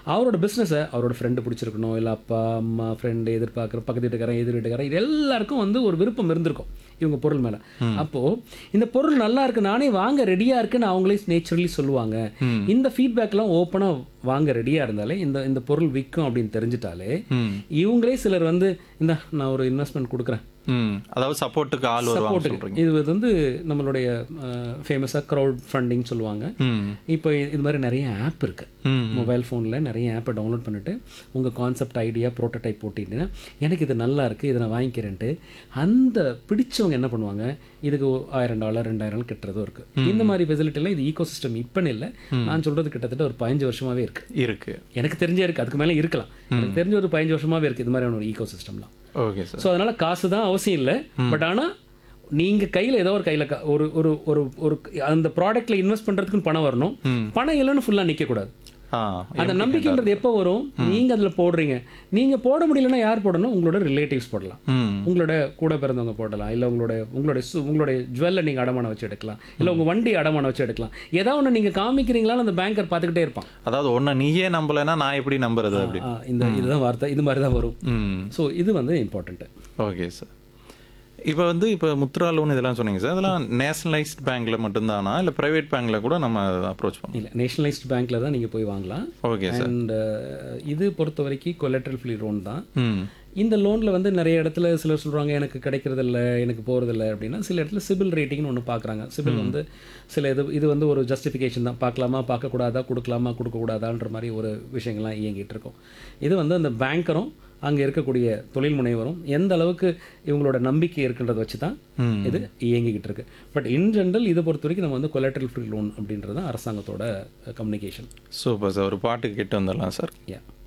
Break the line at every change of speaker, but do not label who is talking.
அவரோட பிஸ்னஸை அவரோட ஃப்ரெண்டு பிடிச்சிருக்கணும் இல்லை அப்பா அம்மா ஃப்ரெண்டு எதிர்பார்க்குற பக்கத்து வீட்டுக்காரன் எதிர் வீட்டுக்காரன் இது எல்லாருக்கும் வந்து ஒரு விருப்பம் இருந்திருக்கும் இவங்க பொருள் மேலே அப்போது இந்த பொருள் நல்லா இருக்கு நானே வாங்க ரெடியாக இருக்குன்னு அவங்களே நேச்சுரலி சொல்லுவாங்க இந்த ஃபீட்பேக்லாம் ஓப்பனாக வாங்க ரெடியாக இருந்தாலே இந்த இந்த பொருள் விற்கும் அப்படின்னு தெரிஞ்சிட்டாலே
ம்
இவங்களே சிலர் வந்து இந்த நான் ஒரு இன்வெஸ்ட்மெண்ட் கொடுக்குறேன்
ம் அதாவது சப்போர்ட்டுக்கு ஆள் வருவாங்க சொல்றீங்க
இது வந்து நம்மளுடைய ஃபேமஸாக க்ரௌட் ஃபண்டிங் சொல்லுவாங்க
ம்
இப்போ இது மாதிரி நிறைய ஆப் இருக்கு
ம்
மொபைல் ஃபோனில் நிறைய ஆப்பை டவுன்லோட் பண்ணிட்டு உங்கள் கான்செப்ட் ஐடியா ப்ரோட்டோடைப் போட்டிங்கன்னா எனக்கு இது நல்லா இருக்குது இதை நான் வாங்கிக்கிறேன்ட்டு அந்த பிடிச்சவங்க என்ன பண்ணுவாங்க இதுக்கு ஒரு ஆயிரம் டாலர் ரெண்டாயிரம் கட்டுறதும் இருக்குது இந்த மாதிரி ஃபெசிலிட்டிலாம் இது ஈகோ சிஸ்டம் இப்போன்னு இல்லை நான் சொல்கிறது கிட்டத்தட்ட ஒரு பதினஞ்சு வருஷமாகவே இருக்குது
இருக்கு
எனக்கு தெரிஞ்சே இருக்குது அதுக்கு மேலே இருக்கலாம் எனக்கு தெரிஞ்ச ஒரு பதினஞ்சு வருஷமாகவே இருக்குது இது மாதிரியான ஒரு ஈகோ சிஸ்டம்லாம்
ஓகே சார்
ஸோ அதனால் காசு தான் அவசியம் இல்லை பட் ஆனால் நீங்கள் கையில் ஏதோ ஒரு கையில் ஒரு ஒரு ஒரு ஒரு அந்த ப்ராடக்ட்டில் இன்வெஸ்ட் பண்ணுறதுக்குன்னு பணம் வரணும் பணம் இல்லைன்னு ஃபுல்லாக நிற்கக்கூடாது
ஆ
அந்த நம்பிக்கைன்றது எப்போ வரும் நீங்கள் அதில் போடுறீங்க நீங்கள் போட முடியலன்னா யார் போடணும் உங்களோட ரிலேட்டிவ்ஸ் போடலாம்
ம்
உங்களோட கூட பிறந்தவங்க போடலாம் இல்லை உங்களோட உங்களுடைய சு- உங்களுடைய ஜுவல்லை நீங்கள் அடமானம் வச்சு எடுக்கலாம் இல்லை உங்கள் வண்டி அடமானம் வச்சு எடுக்கலாம் ஏதாவது ஒன்று நீங்கள் காமிக்கிறீங்களான்னு அந்த பேங்கர் பார்த்துக்கிட்டே இருப்பான்
அதாவது ஒன்றை நீயே நம்பலைன்னா நான் எப்படி நம்புறது அப்படி
ஆ, இந்த இதுதான் வார்த்தை இது மாதிரி தான் வரும்
ம்
ஸோ இது வந்து இம்பார்ட்டண்ட்டு
ஓகே சார் இப்போ வந்து இப்போ முத்ரா லோன் இதெல்லாம் சொன்னீங்க சார் அதெல்லாம் நேஷனலைஸ்ட் பேங்க்ல மட்டும்தானா இல்லை பிரைவேட் பேங்க்ல கூட நம்ம அப்ரோச் பண்ணலாம்
இல்லை நேஷனலைஸ்ட் பேங்க்கில் தான் நீங்கள் போய் வாங்கலாம்
ஓகே சார்
அண்ட் இது பொறுத்த வரைக்கும் கொலட்ரல் ஃப்ரீ லோன் தான்
ம்
இந்த லோனில் வந்து நிறைய இடத்துல சிலர் சொல்கிறாங்க எனக்கு கிடைக்கிறதில்ல எனக்கு போகிறதில்ல அப்படின்னா சில இடத்துல சிபில் ரேட்டிங்னு ஒன்று பார்க்குறாங்க சிபில் வந்து சில இது இது வந்து ஒரு ஜஸ்டிஃபிகேஷன் தான் பார்க்கலாமா பார்க்கக்கூடாதா கொடுக்கலாமா கொடுக்கக்கூடாதான்ற மாதிரி ஒரு விஷயங்கள்லாம் இயங்கிட்டு இருக்கும் இது வந்து அந்த பேங்கரும் அங்கே இருக்கக்கூடிய தொழில் முனைவரும் எந்த அளவுக்கு இவங்களோட நம்பிக்கை இருக்குன்றதை வச்சு தான்
ம்.
இது இயங்கிக்கிட்டு இருக்கு பட் இன் ஜென்ரல் இதை பொறுத்த வரைக்கும் நம்ம வந்து கொலட்ரல் ஃப்ரீ லோன் அப்படின்றது தான் அரசாங்கத்தோட கம்யூனிகேஷன்
சூப்பர் சார் ஒரு பாட்டு கேட்டு வந்துடலாம் சார்
யா